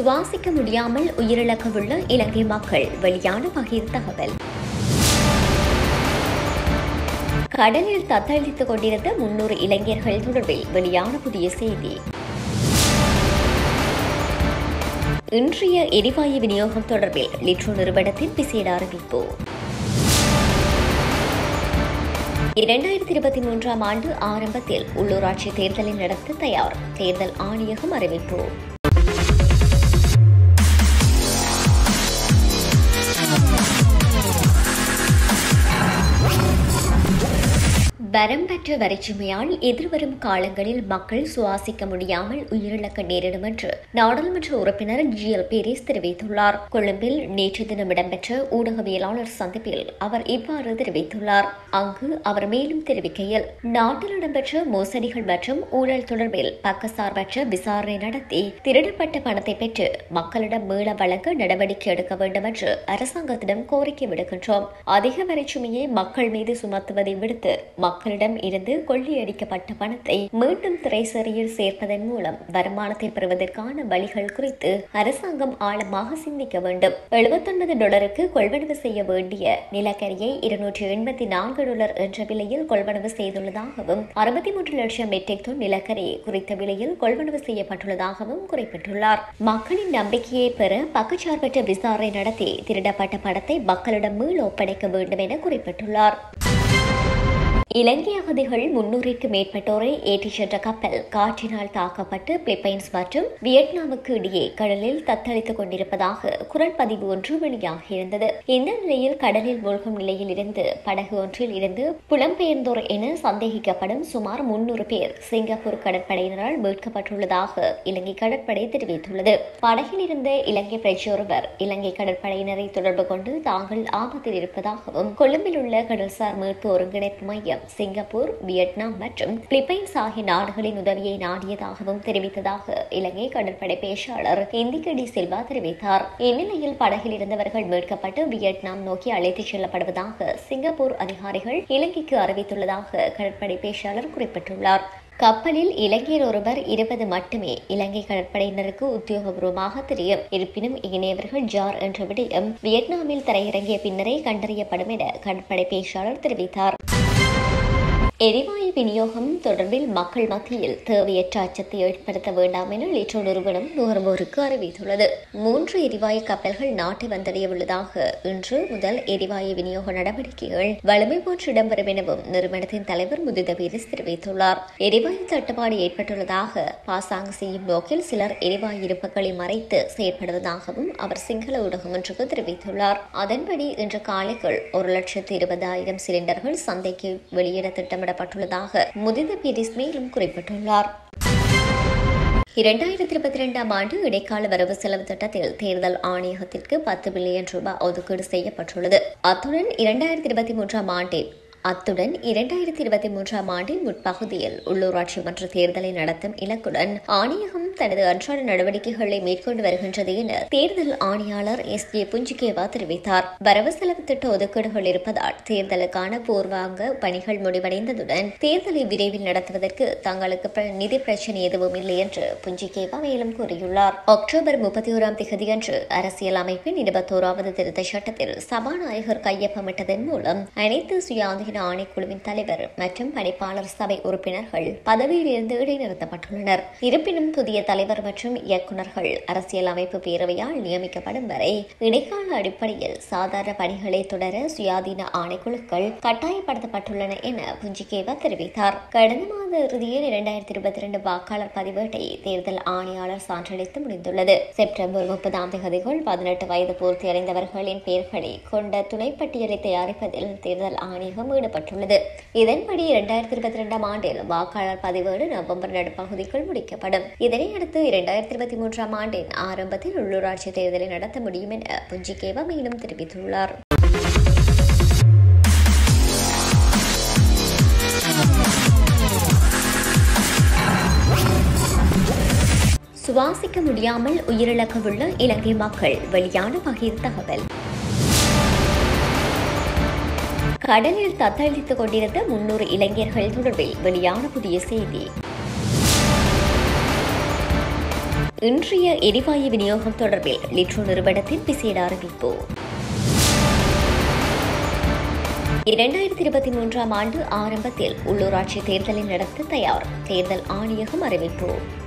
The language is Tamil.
சுவாசிக்க முடியாமல் உயிரிழக்கவுள்ள இலங்கை மக்கள் வெளியான பகிர் தகவல் கடலில் தத்தளித்துக் கொண்டிருந்த முன்னூறு இளைஞர்கள் தொடர்பில் வெளியான புதிய செய்தி இன்றைய எரிவாயு விநியோகம் தொடர்பில் லிட்ரோ நிறுவனத்தின் விசேட அறிவிப்பு இரண்டாயிரத்தி இருபத்தி மூன்றாம் ஆண்டு ஆரம்பத்தில் உள்ளூராட்சி தேர்தலை நடத்த தயார் தேர்தல் ஆணையகம் அறிவிப்பு வரம் பெற்ற வரிச்சுமையால் எதிர்வரும் காலங்களில் மக்கள் சுவாசிக்க முடியாமல் உயிரிழக்க நேரிடும் என்று நாடாளுமன்ற உறுப்பினர் ஜி எல் பீரிஸ் தெரிவித்துள்ளார் கொழும்பில் நேற்று தினம் இடம்பெற்ற ஊடகவியலாளர் சந்திப்பில் அவர் இவ்வாறு தெரிவித்துள்ளார் அங்கு அவர் மேலும் தெரிவிக்கையில் நாட்டில் இடம்பெற்ற மோசடிகள் மற்றும் ஊழல் தொடர்பில் பக்கசார்பற்ற விசாரணை நடத்தி திருடப்பட்ட பணத்தை பெற்று மக்களிடம் மீள வழங்க நடவடிக்கை எடுக்க வேண்டும் என்று அரசாங்கத்திடம் கோரிக்கை விடுக்கின்றோம் அதிக வரிச்சுமையை மக்கள் மீது சுமத்துவதை விடுத்து மக்களிடம் இருந்து கொள்ளையடிக்கப்பட்ட பணத்தை மீண்டும் திரைசேரியில் சேர்ப்பதன் மூலம் வருமானத்தை பெறுவதற்கான வழிகள் குறித்து அரசாங்கம் ஆழமாக சிந்திக்க வேண்டும் எழுபத்தொன்பது டாலருக்கு கொள்வனவு செய்ய வேண்டிய நிலக்கரியை இருநூற்றி எண்பத்தி நான்கு டாலர் என்ற விலையில் கொள்வனவு செய்துள்ளதாகவும் அறுபத்தி மூன்று லட்சம் மெட்ரிக் டன் நிலக்கரி குறித்த விலையில் கொள்வனவு செய்யப்பட்டுள்ளதாகவும் குறிப்பிட்டுள்ளார் மக்களின் நம்பிக்கையை பெற பக்கச்சார்பற்ற விசாரணை நடத்தி திருடப்பட்ட பணத்தை மக்களிடம் மீள் ஒப்படைக்க வேண்டும் என குறிப்பிட்டுள்ளார் இலங்கை அகதிகள் முன்னூறிற்கு மேற்பட்டோரை ஏற்றிச் சென்ற கப்பல் காற்றினால் தாக்கப்பட்டு பிலிப்பைன்ஸ் மற்றும் வியட்நாமுக்கு இடையே கடலில் தத்தளித்துக் கொண்டிருப்பதாக குரல் பதிவு ஒன்று வெளியாகியிருந்தது இந்த நிலையில் கடலில் மூழ்கும் நிலையில் இருந்து படகு ஒன்றில் இருந்து புலம்பெயர்ந்தோர் என சந்தேகிக்கப்படும் சுமார் முன்னூறு பேர் சிங்கப்பூர் கடற்படையினரால் மீட்கப்பட்டுள்ளதாக இலங்கை கடற்படை தெரிவித்துள்ளது படகில் இருந்த இலங்கை பிரஜொருவர் இலங்கை கடற்படையினரை தொடர்பு கொண்டு தாங்கள் ஆபத்தில் இருப்பதாகவும் கொழும்பில் உள்ள கடல்சார் மீட்பு ஒருங்கிணைப்பு மையம் சிங்கப்பூர் வியட்நாம் மற்றும் பிலிப்பைன்ஸ் ஆகிய நாடுகளின் உதவியை நாடியதாகவும் தெரிவித்ததாக இலங்கை கடற்படை பேச்சாளர் இந்திகடி சில்வா தெரிவித்தார் இந்நிலையில் படகில் இருந்தவர்கள் மீட்கப்பட்டு வியட்நாம் நோக்கி அழைத்துச் செல்லப்படுவதாக சிங்கப்பூர் அதிகாரிகள் இலங்கைக்கு அறிவித்துள்ளதாக கடற்படை பேச்சாளர் குறிப்பிட்டுள்ளார் கப்பலில் இலங்கையர் ஒருவர் இருப்பது மட்டுமே இலங்கை கடற்படையினருக்கு உத்தியோகபூர்வமாக தெரியும் இருப்பினும் இணையவர்கள் ஜார் என்ற விடயம் வியட்நாமில் தரையிறங்கிய பின்னரே கண்டறியப்படும் என கடற்படை பேச்சாளர் தெரிவித்தார் எரிவாயு விநியோகம் தொடர்பில் மக்கள் மத்தியில் தேவையற்ற அச்சத்தை ஏற்படுத்த வேண்டாம் என லிட்ரோ நிறுவனம் நுகர்வோருக்கு அறிவித்துள்ளது மூன்று எரிவாயு கப்பல்கள் நாட்டை வந்தடைய உள்ளதாக இன்று முதல் எரிவாயு விநியோக நடவடிக்கைகள் வலிமை போன்று இடம்பெறும் எனவும் நிறுவனத்தின் தலைவர் முதித வீரஸ் தெரிவித்துள்ளார் எரிவாயு தட்டுப்பாடு ஏற்பட்டுள்ளதாக பாசாங்கு செய்யும் நோக்கில் சிலர் எரிவாயு இருப்புகளை மறைத்து செயற்படுவதாகவும் அவர் சிங்கள ஊடகம் ஒன்றுக்கு தெரிவித்துள்ளார் அதன்படி இன்று காலைக்குள் ஒரு லட்சத்து இருபதாயிரம் சிலிண்டர்கள் சந்தைக்கு வெளியிட திட்டமிட திட்டமிடப்பட்டுள்ளதாக முதித பீரிஸ் மேலும் குறிப்பிட்டுள்ளார் இரண்டாயிரத்தி இருபத்தி இரண்டாம் ஆண்டு இடைக்கால வரவு செலவு திட்டத்தில் தேர்தல் ஆணையகத்திற்கு பத்து பில்லியன் ரூபாய் ஒதுக்கீடு செய்யப்பட்டுள்ளது அத்துடன் இரண்டாயிரத்தி இருபத்தி மூன்றாம் ஆண்டில் அத்துடன் இரண்டாயிரத்தி இருபத்தி மூன்றாம் ஆண்டின் முற்பகுதியில் உள்ளூராட்சி மன்ற தேர்தலை நடத்தும் இலக்குடன் ஆணையகம் தனது அன்றாட நடவடிக்கைகளை மேற்கொண்டு வருகின்றது என தேர்தல் ஆணையாளர் எஸ் ஜே புஞ்சிகேவா தெரிவித்தார் வரவு செலவு திட்ட ஒதுக்கீடுகள் இருப்பதால் தேர்தலுக்கான பூர்வாங்க பணிகள் முடிவடைந்ததுடன் தேர்தலை விரைவில் நடத்துவதற்கு தங்களுக்கு நிதி பிரச்சினை எதுவும் இல்லை என்று புஞ்சிகேவா மேலும் கூறியுள்ளார் அக்டோபர் முப்பத்தி ஓராம் திகதியன்று அரசியல் அமைப்பின் இருபத்தோராவது திருத்த சட்டத்தில் சபாநாயகர் கையொப்பமிட்டதன் மூலம் அனைத்து சுயாதீன ஆணைக்குழுவின் தலைவர் மற்றும் பணிப்பாளர் சபை உறுப்பினர்கள் பதவியில் இருந்து இடைநிறுத்தப்பட்டுள்ளனர் இருப்பினும் புதிய தலைவர் மற்றும் இயக்குநர்கள் அரசியல் அமைப்பு பேரவையால் நியமிக்கப்படும் வரை இடைக்கால அடிப்படையில் சாதாரண பணிகளை தொடர சுயாதீன ஆணைக்குழுக்கள் கட்டாயப்படுத்தப்பட்டுள்ளன என புஞ்சிகேவா தெரிவித்தார் கடந்த மாத இறுதியில் இரண்டாயிரத்தி இருபத்தி இரண்டு வாக்காளர் பதிவேட்டை தேர்தல் ஆணையாளர் சான்றளித்து முடிந்துள்ளது செப்டம்பர் முப்பதாம் தேதிக்குள் பதினெட்டு வயது பூர்த்தியடைந்தவர்களின் பெயர்களை கொண்ட துணைப்பட்டியலை தயாரிப்பதில் தேர்தல் ஆணையகம் ஈடுபட்டுள்ளது இதன்படி இரண்டாயிரத்தி இருபத்தி இரண்டாம் ஆண்டில் வாக்காளர் பதிவேடு நவம்பர் நடுப்பகுதிக்குள் முடிக்கப்படும் இதனையடுத்து இரண்டாயிரத்தி இருபத்தி மூன்றாம் ஆண்டின் ஆரம்பத்தில் உள்ளூராட்சி தேர்தலை நடத்த முடியும் என புஞ்சிகேவா மேலும் தெரிவித்துள்ளார் சுவாசிக்க முடியாமல் உயிரிழக்கவுள்ள இலங்கை மக்கள் வெளியான பகிர் தகவல் கடலில் தத்தளித்துக் கொண்டிருந்த முன்னூறு இளைஞர்கள் தொடர்பில் வெளியான புதிய செய்தி இன்றைய எரிவாயு விநியோகம் தொடர்பில் லிட்ரோ நிறுவனத்தின் விசேட அறிவிப்பு இரண்டாயிரத்தி இருபத்தி மூன்றாம் ஆண்டு ஆரம்பத்தில் உள்ளூராட்சி தேர்தலை நடத்த தயார் தேர்தல் ஆணையகம் அறிவிப்பு